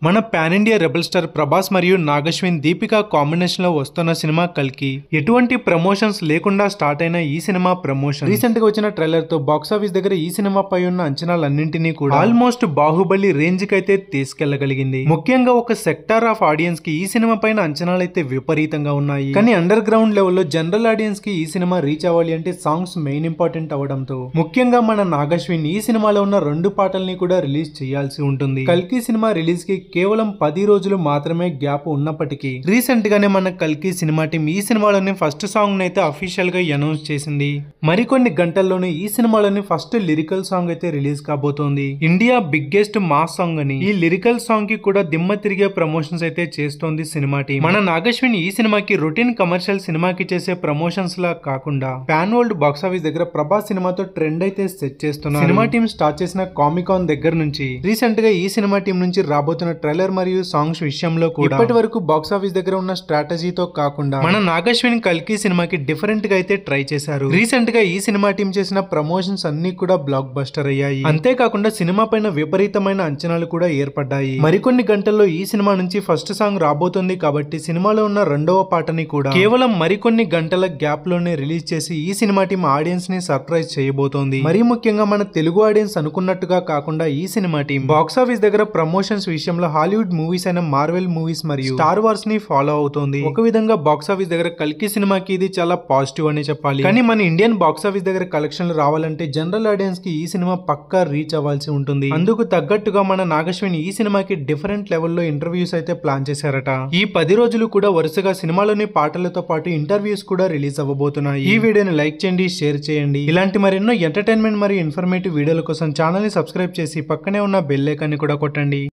మన pan India rebel star Prabhas మరియు Nag Ashwin Deepika combination లో వస్తున్న సినిమా కల్కి ఎటువంటి ప్రమోషన్స్ లేకుండా స్టార్ట్ అయిన ఈ సినిమా ప్రమోషన్ రీసెంట్ గా వచ్చిన ట్రైలర్ తో బాక్స్ ఆఫీస్ దగ్గర ఈ సినిమా పై ఉన్న అంచనాలన్నింటినీ కూడా ఆల్మోస్ట్ బాహుబలి రేంజ్ కి అయితే తీసుకెళ్లగలిగింది ముఖ్యంగా ఒక సెక్టార్ ఆఫ్ ఆడియన్స్ కి ఈ సినిమా పైన అంచనాలు అయితే విపరీతంగా ఉన్నాయి కానీ అండర్ గ్రౌండ్ లెవెల్లో జనరల్ ఆడియన్స్ కి ఈ సినిమా రీచ్ అవ్వాలి అంటే సాంగ్స్ మెయిన్ ఇంపార్టెంట్ అవడంతో ముఖ్యంగా మన నాగశ్విన్ ఈ సినిమాలో ఉన్న రెండు పాటల్ని కూడా రిలీజ్ చేయాల్సి ఉంటుంది కల్కి సినిమా రిలీజ్ కి కేవలం పది రోజులు మాత్రమే గ్యాప్ ఉన్నప్పటికీ రీసెంట్ గానే మన కల్కి సినిమా టీం ఈ సినిమాలోని ఫస్ట్ సాంగ్ అయితే అఫీషియల్ గా అనౌన్స్ చేసింది మరికొన్ని గంటల్లోనే ఈ సినిమాలోని ఫస్ట్ లిరికల్ సాంగ్ అయితే రిలీజ్ కాబోతోంది ఇండియా బిగ్గెస్ట్ మాస్ సాంగ్ అని ఈ లిరికల్ సాంగ్ కి కూడా దిమ్మ తిరిగే ప్రమోషన్స్ అయితే చేస్తోంది సినిమా టీం మన నాగశ్విన్ ఈ సినిమాకి రొటీన్ కమర్షియల్ సినిమాకి చేసే ప్రమోషన్స్ లా కాకుండా పాన్ వరల్డ్ బాక్స్ ఆఫీస్ దగ్గర ప్రభాస్ సినిమాతో ట్రెండ్ అయితే సెట్ చేస్తున్నారు సినిమా టీం స్టార్ట్ చేసిన కామికాన్ దగ్గర నుంచి రీసెంట్ గా ఈ సినిమా టీం నుంచి రాబోతున్న ట్రైలర్ మరియు సాంగ్స్ విషయంలో కూడా ఇప్పటి వరకు బాక్స్ ఆఫీస్ దగ్గర ఉన్న స్ట్రాటజీతో కాకుండా మన నాగశ్విన్ కల్కి సినిమాకి డిఫరెంట్ గా అయితే ట్రై చేశారు రీసెంట్ గా ఈ సినిమా టీం చేసిన ప్రమోషన్స్ అన్ని కూడా బ్లాక్ బస్టర్ అయ్యాయి అంతేకాకుండా సినిమా పైన విపరీతమైన అంచనాలు కూడా ఏర్పడ్డాయి మరికొన్ని గంటల్లో ఈ సినిమా నుంచి ఫస్ట్ సాంగ్ రాబోతుంది కాబట్టి సినిమాలో ఉన్న రెండవ పాటని కూడా కేవలం మరికొన్ని గంటల గ్యాప్ లోనే రిలీజ్ చేసి ఈ సినిమా టీం ఆడియన్స్ ని సర్ప్రైజ్ చేయబోతోంది మరీ ముఖ్యంగా మన తెలుగు ఆడియన్స్ అనుకున్నట్టుగా కాకుండా ఈ సినిమా టీం బాక్స్ ఆఫీస్ దగ్గర ప్రమోషన్స్ విషయంలో హాలీవుడ్ మూవీస్ అయిన మార్వెల్ మూవీస్ మరియు స్టార్ వార్స్ ని ఫాలో అవుతోంది ఒక విధంగా బాక్స్ ఆఫీస్ దగ్గర కల్కి సినిమాకి ఇది చాలా పాజిటివ్ అనే చెప్పాలి కానీ మన ఇండియన్ బాక్స్ ఆఫీస్ దగ్గర కలెక్షన్లు రావాలంటే జనరల్ ఆడియన్స్ కి ఈ సినిమా పక్కా రీచ్ అవ్వాల్సి ఉంటుంది అందుకు తగ్గట్టుగా మన నాగశ్విన్ ఈ సినిమాకి డిఫరెంట్ లెవెల్లో ఇంటర్వ్యూస్ అయితే ప్లాన్ చేశారట ఈ పది రోజులు కూడా వరుసగా సినిమాలోని పాటలతో పాటు ఇంటర్వ్యూస్ కూడా రిలీజ్ అవ్వబోతున్నాయి ఈ వీడియోని లైక్ చేయండి షేర్ చేయండి ఇలాంటి మరెన్నో ఎంటర్టైన్మెంట్ మరియు ఇన్ఫర్మేటివ్ వీడియోల కోసం ఛానల్ ని సబ్స్క్రైబ్ చేసి పక్కనే ఉన్న బెల్ ఐకాన్ని కూడా కొట్టండి